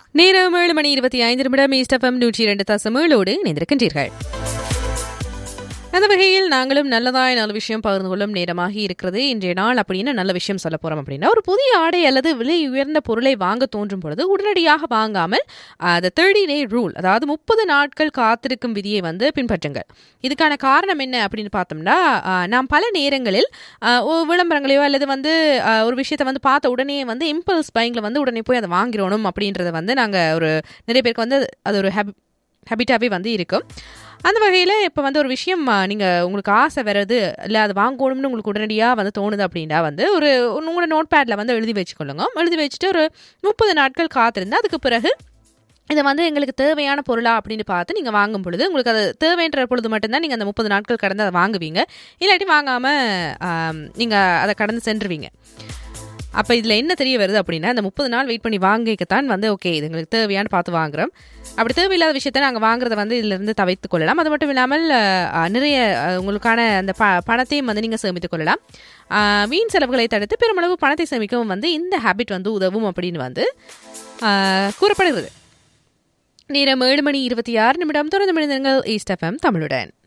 நேரம் ஏழு மணி இருபத்தி ஐந்து நிமிடம் ஈஸ்டஃபம் நூற்றி இரண்டு தசம் ஏழோடு இணைந்திருக்கின்றீர்கள் அந்த வகையில் நாங்களும் நல்லதாய் நல்ல விஷயம் பகிர்ந்து கொள்ளும் நேரமாகி இருக்கிறது இன்றைய நாள் அப்படின்னு நல்ல விஷயம் சொல்ல போறோம் அப்படின்னா ஒரு புதிய ஆடை அல்லது விலை உயர்ந்த பொருளை வாங்க தோன்றும் பொழுது உடனடியாக வாங்காமல் அந்த தேர்ட்டி டே ரூல் அதாவது முப்பது நாட்கள் காத்திருக்கும் விதியை வந்து பின்பற்றுங்கள் இதுக்கான காரணம் என்ன அப்படின்னு பார்த்தோம்னா ஆஹ், நாம் பல நேரங்களில் ஆஹ், ஒரு விளம்பரங்களையோ அல்லது வந்து ஆஹ், ஒரு விஷயத்தை வந்து பார்த்த உடனே வந்து இம்பல்ஸ் பைங்கில் வந்து உடனே போய் அதை வாங்கிடணும் அப்படின்றத வந்து நாங்கள் ஒரு நிறைய பேருக்கு வந்து அது ஒரு ஹேப் ஹேபிட்டாகவே வந்து இருக்கும் அந்த வகையில் இப்போ வந்து ஒரு விஷயம் நீங்கள் உங்களுக்கு ஆசை வருது இல்லை அது வாங்கணும்னு உங்களுக்கு உடனடியாக வந்து தோணுது அப்படின்னா வந்து ஒரு உங்களோட நோட் பேடில் வந்து எழுதி வச்சுக்கொள்ளுங்க எழுதி வச்சுட்டு ஒரு முப்பது நாட்கள் காத்திருந்து அதுக்கு பிறகு இதை வந்து எங்களுக்கு தேவையான பொருளா அப்படின்னு பார்த்து நீங்கள் வாங்கும் பொழுது உங்களுக்கு அது தேவைன்ற பொழுது மட்டும்தான் நீங்கள் அந்த முப்பது நாட்கள் கடந்து அதை வாங்குவீங்க இல்லாட்டி வாங்காமல் நீங்கள் அதை கடந்து சென்றுவீங்க அப்போ இதில் என்ன தெரிய வருது அப்படின்னா இந்த முப்பது நாள் வெயிட் பண்ணி வாங்கிக்கத்தான் வந்து ஓகே இது எங்களுக்கு தேவையான்னு பார்த்து வாங்குறோம் அப்படி தேவையில்லாத விஷயத்த நாங்கள் வாங்குறத வந்து இதிலிருந்து தவிர்த்து கொள்ளலாம் அது மட்டும் இல்லாமல் அஹ், நிறைய அஹ், உங்களுக்கான அந்த ப பணத்தையும் வந்து நீங்கள் சேமித்துக் கொள்ளலாம் அஹ், வீண் செலவுகளை தடுத்து பெருமளவு பணத்தை சேமிக்கவும் வந்து இந்த ஹேபிட் வந்து உதவும் அப்படின்னு வந்து அஹ், கூறப்படுகிறது நேரம் ஏழு மணி இருபத்தி ஆறு நிமிடம் தொடர்ந்து மனிதர்கள் ஈஸ்ட் எஃப்எம் தமிழுடன்